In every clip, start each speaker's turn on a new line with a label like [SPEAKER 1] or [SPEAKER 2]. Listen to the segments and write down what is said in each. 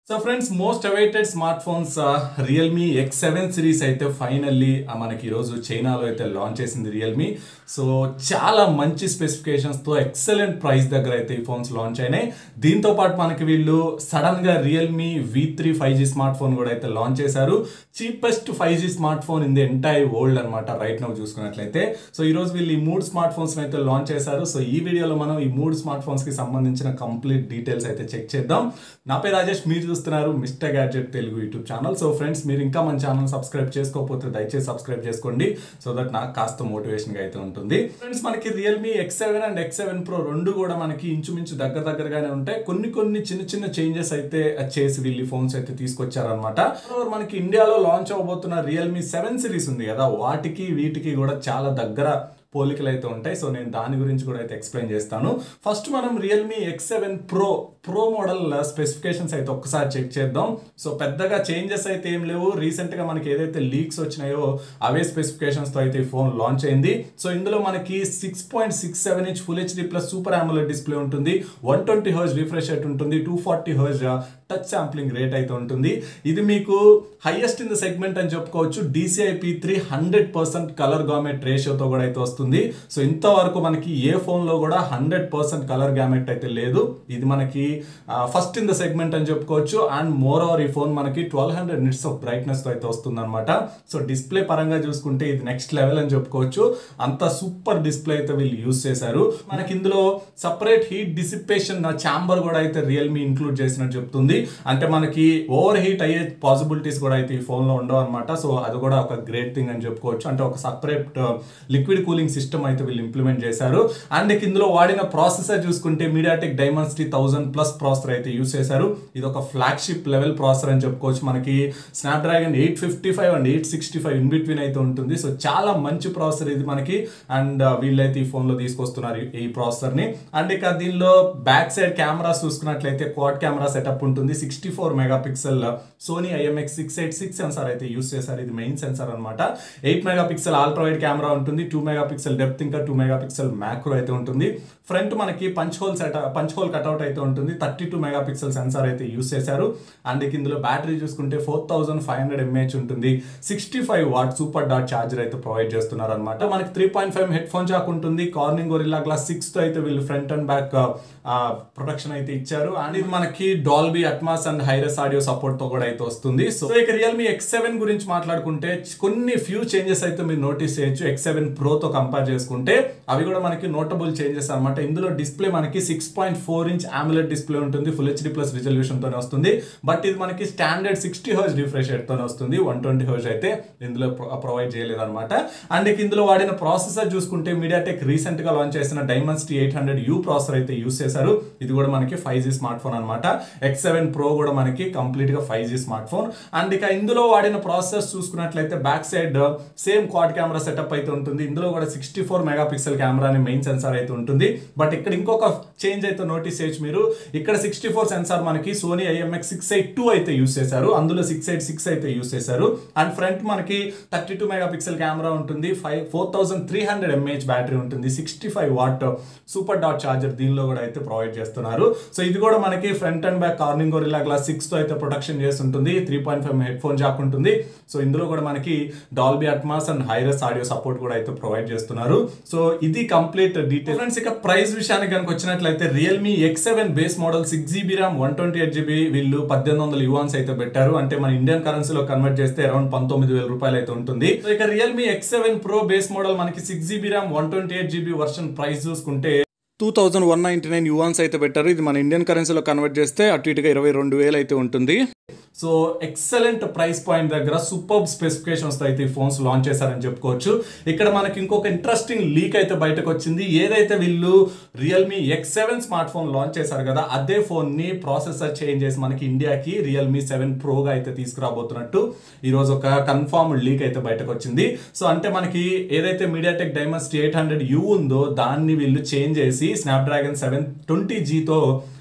[SPEAKER 1] so friends most awaited smartphones Realme X seven series అయితే finally మనకి ఈరోజు చైనాలో అయితే లాంచ్ చేసింది రియల్మీ సో చాలా మంచి స్పెసిఫికేషన్స్తో ఎక్సలెంట్ ప్రైస్ దగ్గర అయితే ఈ ఫోన్స్ లాంచ్ అయినాయి దీంతో పాటు మనకి వీళ్ళు సడన్గా Realme V three five G smartphone కూడా అయితే లాంచ్ చేశారు cheapest five G smartphone in the entire world అనమాట రైట్ నౌ చూసుకున్నట్లయితే సో ఈరోజు వీళ్ళు ఈ మూడు స్మార్ట్ ఫోన్స్ అయితే లాంచ్ చేశారు సో ఈ వీడియోలో మనం ఈ మూడు స్మార్ట్ ఫోన్స్ కి సంబంధించిన కంప్లీట్ డీటెయిల్స్ అయితే చెక్ చేద్దాం నా పేరు రాజేష్ మీరు చూస్తున్నారు mister gadget Telugu YouTube channel so friends మీరు ఇంకా మన ఛానల్ సబ్స్క్రైబ్ చేసుకోకపోతే దయచేసి సబ్స్క్రైబ్ చేసుకోండి సో దట్ నాకు కాస్త మోటివేషన్ గా అయితే ఉంటుంది ఫ్రెండ్స్ మనకి Realme X seven and X seven pro రెండు కూడా మనకి ఇంచుమించు దగ్గర దగ్గరగానే ఉంటాయి కొన్ని కొన్ని చిన్న చిన్న చేంజెస్ అయితే చేసి వీళ్ళు ఫోన్స్ అయితే తీసుకొచ్చారనమాట మనకి ఇండియాలో లాంచ్ అవబోతున్న రియల్మీ సెవెన్ సిరీస్ ఉంది కదా వాటికి వీటికి కూడా చాలా దగ్గర పోలికలు అయితే ఉంటాయి సో నేను దాని గురించి కూడా అయితే ఎక్స్ప్లెయిన్ చేస్తాను ఫస్ట్ మనం Realme X seven pro pro model specifications అయితే ఒక్కసారి చెక్ చేద్దాం సో పెద్దగా చేంజెస్ అయితే ఏం లేవు రీసెంట్ గా మనకి ఏదైతే లీక్స్ వచ్చినాయో అవే స్పెసిఫికేషన్స్ తో అయితే ఈ ఫోన్ లాంచ్ అయింది సో ఇందులో మనకి six point six seven inch full HD plus super AMOLED display ఉంటుంది one twenty hertz refresh rate ఉంటుంది two forty hertz touch sampling rate అయితే ఉంటుంది ఇది మీకు హైయెస్ట్ ఇన్ ద సెగ్మెంట్ అని చెప్పుకోవచ్చు DCIP three hundred percent colour gamut రేషియోతో కూడా అయితే వస్తుంది సో ఇంతవరకు మనకి ఏ ఫోన్లో కూడా హండ్రెడ్ పర్సెంట్ కలర్ గామెట్ అయితే లేదు ఇది మనకి ఫస్ట్ ఇన్ ద సెగ్మెంట్ అని చెప్పుకోవచ్చు అండ్ మోర్ ఓవర్ ఈ ఫోన్ మనకి twelve hundred nits of brightness తో అయితే వస్తుంది అనమాట సో డిస్ప్లే పరంగా చూసుకుంటే ఇది నెక్స్ట్ లెవెల్ అని చెప్పుకోవచ్చు అంత సూపర్ డిస్ప్లే అయితే వీళ్ళు యూస్ చేశారు మనకి ఇందులో సపరేట్ హీట్ డిసిపేషన్ ఛాంబర్ కూడా అయితే రియల్మీ ఇంక్లూడ్ చేసినట్టు చెప్తుంది అంటే మనకి ఓవర్ హీట్ అయ్యే పాసిబిలిటీస్ కూడా అయితే ఈ ఫోన్ లో ఉండవు అనమాట సో అది కూడా ఒక గ్రేట్ థింగ్ అని చెప్పుకోవచ్చు అంటే ఒక సపరేట్ లిక్విడ్ కూలింగ్ సిస్టమ్ అయితే వీళ్ళు ఇంప్లిమెంట్ చేశారు అండ్ ఇందులో వాడిన ప్రాసెసర్ చూసుకుంటే MediaTek Dimensity thousand plus processor అయితే యూస్ చేశారు ఇది ఒక ఫ్లాగ్షిప్ లెవెల్ ప్రాసెసర్ అని చెప్పుకోవచ్చు మనకి Snapdragon eight fifty five and eight sixty five in between అయితే ఉంటుంది సో చాలా మంచి ప్రాసెసర్ ఇది మనకి అండ్ వీళ్ళైతే ఈ ఫోన్ లో తీసుకొస్తున్నారు ఈ ప్రాసెసర్ ని అండ్ ఇక దీనిలో బ్యాక్ సైడ్ కెమెరాస్ చూసుకున్నట్లయితే క్వాడ్ కెమెరా సెటప్ ఉంటుంది sixty four megapixel Sony IMX six eight six sensor అయితే యూస్ చేశారు ఇది మెయిన్ సెన్సార్ అనమాట eight megapixel ultra wide camera ఉంటుంది టూ మెగా పిక్సెల్ డెప్త్ ఇంకా టూ మెగా పిక్సెల్ మ్యాక్రో అయితే ఉంటుంది ఫ్రంట్ మనకి punch hole set punch hole cutout అయితే ఉంటుంది thirty two megapixel sensor అయితే యూస్ చేశారు అండ్ ఇందులో బ్యాటరీ చూసుకుంటే four thousand five hundred mAh ఉంటుంది సిక్స్టీ ఫైవ్ వాట్ సూపర్ డాట్ ఛార్జర్ అయితే ప్రొవైడ్ చేస్తున్నారు అనమాట మనకి three point five headphone jack ఉంటుంది కార్నింగ్ గొరిల్లా గ్లాస్ సిక్స్ తో అయితే వీళ్ళు ఫ్రంట్ అండ్ బ్యాక్ ప్రొటెక్షన్ అయితే ఇచ్చారు అండ్ ఇది మనకి Dolby Atmos and hi res audio support తో కూడా అయితే వస్తుంది సో ఇక రియల్మీ ఎక్స్ సెవెన్ గురించి మాట్లాడుకుంటే కొన్ని ఫ్యూ చేంజెస్ అయితే మీరు నోటీస్ చేయొచ్చు ఎక్స్ సెవెన్ ప్రో తో కంపేర్ చేసుకుంటే అవి కూడా మనకి నోటబుల్ చేంజెస్ అనమాట ఇందులో డిస్ప్లే మనకి six point four inch AMOLED display ఉంటుంది ఫుల్ హెచ్డి ప్లస్ రిజల్యూషన్ తోనే వస్తుంది బట్ ఇది మనకి standard sixty hertz refresh rate తోనే వస్తుంది వన్ ట్వంటీ హర్జ్ అయితే ఇందులో ప్రొవైడ్ చేయలేదు అనమాట అండ్ ఇందులో వాడిన ప్రాసెసర్ చూసుకుంటే మీడియాటెక్ రీసెంట్ గా లాంచ్ చేసిన Dimensity eight hundred U processor అయితే యూస్ చేశారు ఇది కూడా మనకి ఫైవ్ జీ స్మార్ట్ ఫోన్ అనమాట ఎక్స్ సెవెన్ ప్రో కూడా మనకి కంప్లీట్ గా five G smartphone and ఇక ఇందులో వాడిన ప్రాసెసర్ చూసుకున్నట్లయితే back side same quad camera setup అయితే ఉంటుంది ఇందులో కూడా sixty four megapixel camera అని మెయిన్ సెన్సార్ అయితే ఉంటుంది బట్ ఇక్కడ ఇంకొక చేంజ్ అయితే నోటీస్ చేయొచ్చు మీరు ఇక్కడ సిక్స్టీ ఫోర్ సెన్సార్ మనకి Sony IMX six eight two అయితే యూస్ చేశారు అందులో సిక్స్ ఎయిట్ సిక్స్ అయితే యూస్ చేశారు అండ్ ఫ్రంట్ మనకి thirty two megapixel camera ఉంటుంది five four thousand three hundred mAh battery ఉంటుంది సిక్స్టీ ఫైవ్ వాట్ సూపర్ డాట్ చార్జర్ దీనిలో కూడా అయితే ప్రొవైడ్ చేస్తున్నారు సో ఇది కూడా మనకి front and back Corning Gorilla Glass six తో అయితే ప్రొటెక్షన్ చేస్తుంటుంది three point five headphone jack ఉంటుంది సో ఇందులో కూడా మనకి Dolby Atmos and hi res audio support కూడా అయితే ప్రొవైడ్ చేస్తున్నారు సో ఇది కంప్లీట్ డీటెయిల్ ఫ్రెండ్స్ ఇక ప్రైస్ విషయానికి కనుక వచ్చినట్లయితే Realme X seven base model six GB RAM one twenty eight GB వీళ్ళు పద్దెనిమిది వందల యువాన్స్ అయితే పెట్టారు అంటే మన ఇండియన్ కరెన్సీలో కన్వర్ట్ చేస్తే అరౌండ్ పంతొమ్మిది వేల రూపాయలు అయితే ఉంటుంది సో ఇక Realme X seven pro base model మనకి six GB RAM one twenty eight GB version price చూసుకుంటే two thousand one ninety nine yuans అయితే పెట్టారు ఇది మన ఇండియన్ కరెన్సీలో కన్వర్ట్ చేస్తే అటు ఇటుగా ఇరవై రెండు వేలు అయితే ఉంటుంది సో ఎక్సలెంట్ ప్రైస్ పాయింట్ దగ్గర సూపర్ స్పెసిఫికేషన్స్ అయితే ఈ ఫోన్స్ లాంచ్ చేశారని చెప్పుకోవచ్చు ఇక్కడ మనకి ఇంకొక ఇంట్రెస్టింగ్ లీక్ అయితే బయటకు వచ్చింది ఏదైతే వీళ్ళు Realme X seven smartphone launch చేశారు కదా అదే ఫోన్ ని ప్రాసెసర్ చేంజ్ చేసి మనకి ఇండియాకి రియల్మీ సెవెన్ ప్రోగా అయితే తీసుకురాబోతున్నట్టు ఈరోజు ఒక కన్ఫర్మ్ లీక్ అయితే బయటకు వచ్చింది సో అంటే మనకి ఏదైతే MediaTek Dimensity eight hundred U ఉందో దాన్ని వీళ్ళు చేంజ్ చేసి స్నాప్డ్రాగన్ సెవెన్ ట్వంటీ జీతో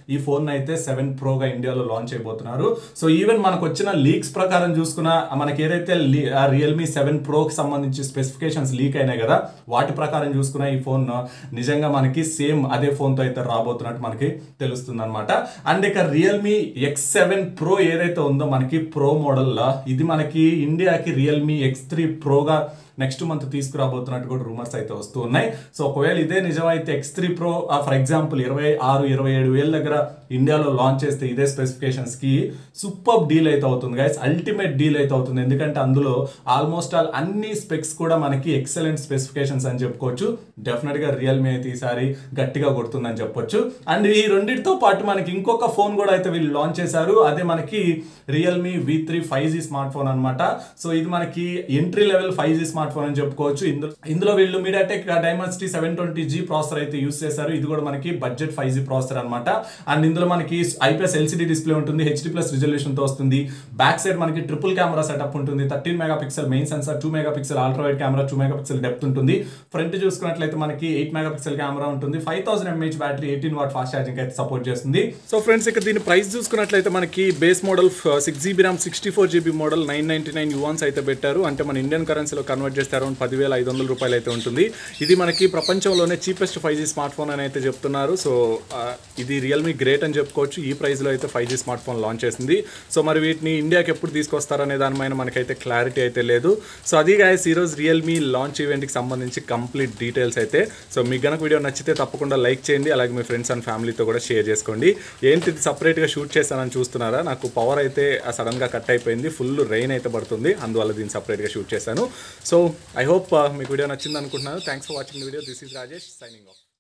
[SPEAKER 1] ఈ ఫోన్ అయితే సెవెన్ ప్రోగా ఇండియాలో లాంచ్ అయిపోతున్నారు సో ఈవెన్ మనకు వచ్చిన లీక్స్ ప్రకారం చూసుకున్న మనకి ఏదైతే రియల్మీ సెవెన్ ప్రోకి సంబంధించి స్పెసిఫికేషన్స్ లీక్ అయినాయి కదా వాటి ప్రకారం చూసుకున్న ఈ ఫోన్ నిజంగా మనకి సేమ్ అదే ఫోన్తో అయితే రాబోతున్నట్టు మనకి తెలుస్తుంది అనమాట అండ్ ఇక రియల్మీ ఎక్స్ సెవెన్ ప్రో ఏదైతే ఉందో మనకి ప్రో మోడల్ ఇది మనకి ఇండియాకి రియల్మీ ఎక్స్ త్రీ ప్రోగా నెక్స్ట్ మంత్ తీసుకురాబోతున్నట్టు కూడా రూమర్స్ అయితే వస్తూ ఉన్నాయి సో ఒకవేళ ఇదే నిజమైతే X three pro for example ఇరవై ఆరు ఇరవై ఏడు వేల దగ్గర ఇండియాలో లాంచ్ చేస్తే ఇదే స్పెసిఫికేషన్స్ కి సూపర్ డీల్ అయితే అవుతుంది గైస్ అల్టిమేట్ డీల్ అయితే అవుతుంది ఎందుకంటే అందులో ఆల్మోస్ట్ ఆల్ అన్ని స్పెక్స్ కూడా మనకి ఎక్సలెంట్ స్పెసిఫికేషన్స్ అని చెప్పుకోవచ్చు డెఫినెట్ గా రియల్మీ అయితే ఈసారి గట్టిగా కొడుతుందని చెప్పొచ్చు అండ్ ఈ రెండింటితో పాటు మనకి ఇంకొక ఫోన్ కూడా అయితే వీళ్ళు లాంచ్ చేశారు అదే మనకి Realme V three five G smartphone అనమాట సో ఇది మనకి entry level five G smartphone అని చెప్పుకోవచ్చు ఇందులో ఇందులో వీళ్ళు MediaTek Dimensity seven twenty G processor అయితే యూస్ చేశారు ఇది కూడా మనకి బడ్జెట్ ఫైవ్ జీ ప్రాసెసర్ అనమాట అండ్ ఇందులో మనకి ఐపీఎస్ ఎల్సిడి డిస్ప్లే ఉంటుంది హెచ్డి ప్లస్ రిజల్యూషన్ తో వస్తుంది బ్యాక్ సైడ్ మనకి ట్రిపుల్ కెమెరా సెటప్ ఉంటుంది thirteen megapixel main sensor two mega pixel ultrawide camera two megapixel depth ఉంటుంది ఫ్రంట్ చూసుకున్నట్లయితే మనకి ఎయిట్ మెగా పిక్సెల్ కెమెరా ఉంటుంది five thousand mAh battery eighteen watt fast charging అయితే support చేస్తుంది so friends ఇక దీని price చూసుకున్నట్లయితే మనకి base model six GB RAM sixty four GB model nine ninety nine yuans అయితే పెట్టారు అంటే మన ఇండియన్ కరెన్సీలో కన్వర్ట్ చేస్తే అరౌండ్ పదివేల ఐదు వందల రూపాయలు అయితే ఉంటుంది ఇది మనకి ప్రపంచంలోనే cheapest five G smartphone అని అయితే చెప్తున్నారు సో ఆ, ఇది రియల్మీ గ్రేట్ అని చెప్పుకోవచ్చు ఈ ప్రైస్లో అయితే five G smartphone launch చేసింది సో మరి వీటిని ఇండియాకి ఎప్పుడు తీసుకొస్తారనే దాని పైన మనకైతే క్లారిటీ అయితే లేదు సో అది గాయస్ ఈరోజు రియల్మీ లాంచ్ ఈవెంట్కి సంబంధించి కంప్లీట్ డీటెయిల్స్ అయితే సో మీకు గనక వీడియో నచ్చితే తప్పకుండా లైక్ చేయండి అలాగే మీ ఫ్రెండ్స్ అండ్ ఫ్యామిలీతో కూడా షేర్ చేసుకోండి ఏంటి ఇది సపరేట్గా షూట్ చేస్తానని చూస్తున్నారా నాకు పవర్ అయితే సడన్గా కట్ అయిపోయింది ఫుల్ రెయిన్ అయితే పడుతుంది అందువల్ల దీన్ని సపరేట్గా షూట్ చేశాను సో ఐ హోప్ మీకు వీడియో నచ్చింది అనుకుంటున్నాను thanks for watching video this is Rajesh signing of